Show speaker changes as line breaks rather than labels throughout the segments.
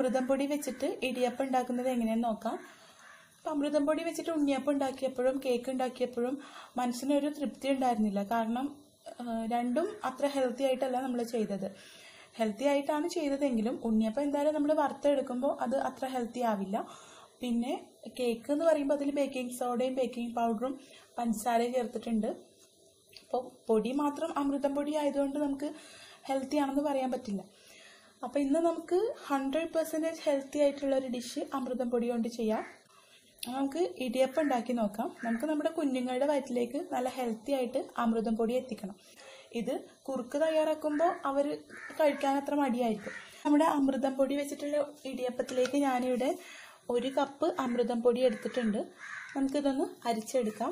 അമൃതം പൊടി വെച്ചിട്ട് ഇടിയപ്പം ഉണ്ടാക്കുന്നത് എങ്ങനെയാന്ന് നോക്കാം അപ്പം അമൃതം പൊടി വെച്ചിട്ട് ഉണ്ണിയപ്പം ഉണ്ടാക്കിയപ്പോഴും കേക്ക് ഉണ്ടാക്കിയപ്പോഴും മനസ്സിനൊരു തൃപ്തി ഉണ്ടായിരുന്നില്ല കാരണം ആ, രണ്ടും അത്ര ഹെൽത്തി ആയിട്ടല്ല നമ്മൾ ചെയ്തത് ഹെൽത്തി ആയിട്ടാണ് ചെയ്തതെങ്കിലും ഉണ്ണിയപ്പം എന്തായാലും നമ്മൾ വറുത്തെടുക്കുമ്പോൾ അത് അത്ര ഹെൽത്തി ആവില്ല പിന്നെ കേക്ക് എന്ന് പറയുമ്പോൾ അതിൽ ബേക്കിംഗ് സോഡയും ബേക്കിംഗ് പൗഡറും പഞ്ചസാരയും ചേർത്തിട്ടുണ്ട് അപ്പോൾ പൊടി മാത്രം അമൃതം പൊടി ആയതുകൊണ്ട് നമുക്ക് ഹെൽത്തി ആണെന്ന് പറയാൻ പറ്റില്ല അപ്പോൾ ഇന്ന് നമുക്ക് ഹൺഡ്രഡ് പെർസെൻറ്റേജ് ഹെൽത്തി ആയിട്ടുള്ള ഒരു ഡിഷ് അമൃതം പൊടി കൊണ്ട് ചെയ്യാം നമുക്ക് ഇടിയപ്പം ഉണ്ടാക്കി നോക്കാം നമുക്ക് നമ്മുടെ കുഞ്ഞുങ്ങളുടെ വയറ്റിലേക്ക് നല്ല ഹെൽത്തി ആയിട്ട് അമൃതം പൊടി എത്തിക്കണം ഇത് കുറുക്ക് തയ്യാറാക്കുമ്പോൾ അവർ കഴിക്കാൻ അത്ര മടിയായിരിക്കും നമ്മുടെ അമൃതം പൊടി വെച്ചിട്ടുള്ള ഇടിയപ്പത്തിലേക്ക് ഞാനിവിടെ ഒരു കപ്പ് അമൃതം പൊടി എടുത്തിട്ടുണ്ട് നമുക്കിതൊന്ന് അരിച്ചെടുക്കാം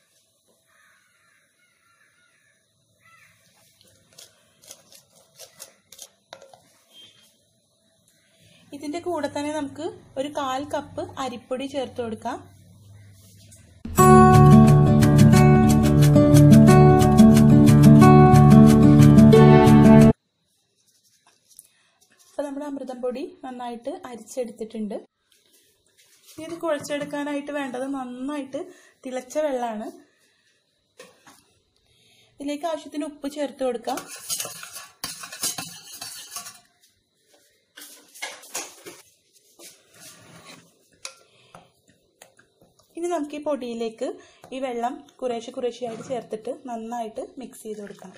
ഇതിന്റെ കൂടെ തന്നെ നമുക്ക് ഒരു കാൽ കപ്പ് അരിപ്പൊടി ചേർത്ത് കൊടുക്കാം അപ്പൊ നമ്മുടെ അമൃതം പൊടി നന്നായിട്ട് അരിച്ചെടുത്തിട്ടുണ്ട് ഇനി ഇത് കുഴച്ചെടുക്കാനായിട്ട് വേണ്ടത് നന്നായിട്ട് തിളച്ച വെള്ളമാണ് ഇതിലേക്ക് ആവശ്യത്തിന് ഉപ്പ് ചേർത്ത് കൊടുക്കാം ഇനി നമുക്ക് ഈ പൊടിയിലേക്ക് ഈ വെള്ളം കുറേശ്ശെ കുറേശ്ശെയായിട്ട് ചേർത്തിട്ട് നന്നായിട്ട് മിക്സ് ചെയ്ത് കൊടുക്കണം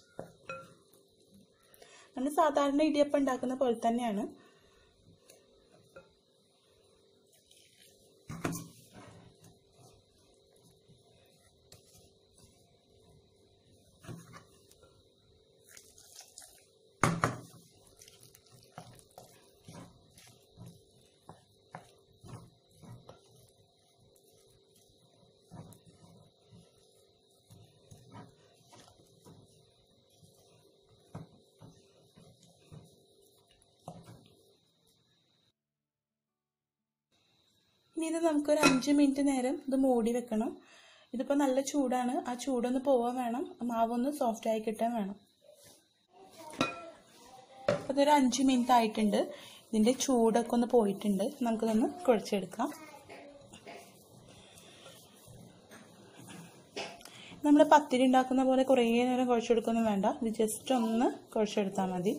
നമ്മൾ സാധാരണ ഇടിയപ്പം ഉണ്ടാക്കുന്ന പോലെ തന്നെയാണ് ഇനി ഇത് നമുക്കൊരു അഞ്ച് മിനിറ്റ് നേരം ഇത് മൂടി വെക്കണം ഇതിപ്പോൾ നല്ല ചൂടാണ് ആ ചൂടൊന്ന് പോവാൻ വേണം മാവൊന്ന് സോഫ്റ്റ് ആയി കിട്ടാൻ വേണം അപ്പോൾ ഇതൊരു അഞ്ച് മിനിറ്റ് ആയിട്ടുണ്ട് ഇതിൻ്റെ ചൂടൊക്കെ ഒന്ന് പോയിട്ടുണ്ട് നമുക്കിതൊന്ന് കുഴച്ചെടുക്കാം നമ്മൾ പത്തിരി ഉണ്ടാക്കുന്ന പോലെ കുറേ നേരം കുഴച്ചെടുക്കൊന്നും വേണ്ട ഇത് ജസ്റ്റ് ഒന്ന് കുഴച്ചെടുത്താൽ മതി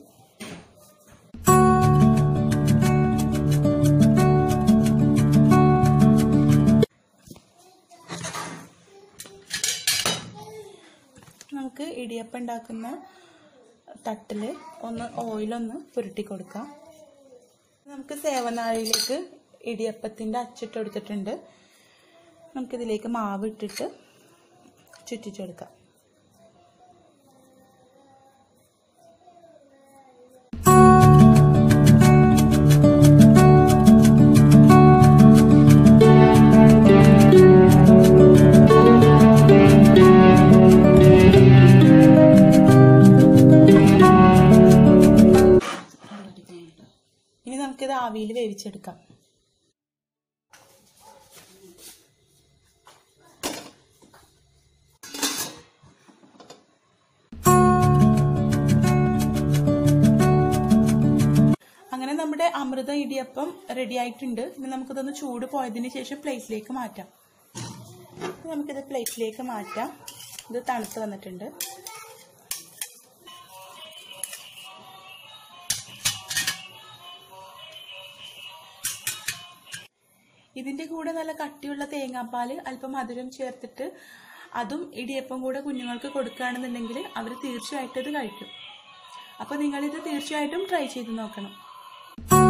നമുക്ക് ഇടിയപ്പം ഉണ്ടാക്കുന്ന തട്ടിൽ ഒന്ന് ഓയിലൊന്ന് പുരട്ടി കൊടുക്കാം നമുക്ക് സേവനാഴിയിലേക്ക് ഇടിയപ്പത്തിൻ്റെ അച്ചിട്ട് എടുത്തിട്ടുണ്ട് നമുക്കിതിലേക്ക് മാവ് ഇട്ടിട്ട് ചുറ്റിച്ചെടുക്കാം ഇനി നമുക്കിത് ആവിയിൽ വേവിച്ചെടുക്കാം അങ്ങനെ നമ്മുടെ അമൃത ഇടിയപ്പം റെഡി ആയിട്ടുണ്ട് ഇനി നമുക്കിതൊന്ന് ചൂട് പോയതിന് ശേഷം പ്ലേറ്റിലേക്ക് മാറ്റാം ഇനി നമുക്കിത് പ്ലേറ്റിലേക്ക് മാറ്റാം ഇത് തണുത്ത് വന്നിട്ടുണ്ട് ഇതിന്റെ കൂടെ നല്ല കട്ടിയുള്ള തേങ്ങാപ്പാൽ അല്പം മധുരം ചേർത്തിട്ട് അതും ഇടിയപ്പം കൂടെ കുഞ്ഞുങ്ങൾക്ക് കൊടുക്കുകയാണെന്നുണ്ടെങ്കിൽ അവർ തീർച്ചയായിട്ടും ഇത് കഴിക്കും അപ്പോൾ നിങ്ങളിത് തീർച്ചയായിട്ടും ട്രൈ ചെയ്ത് നോക്കണം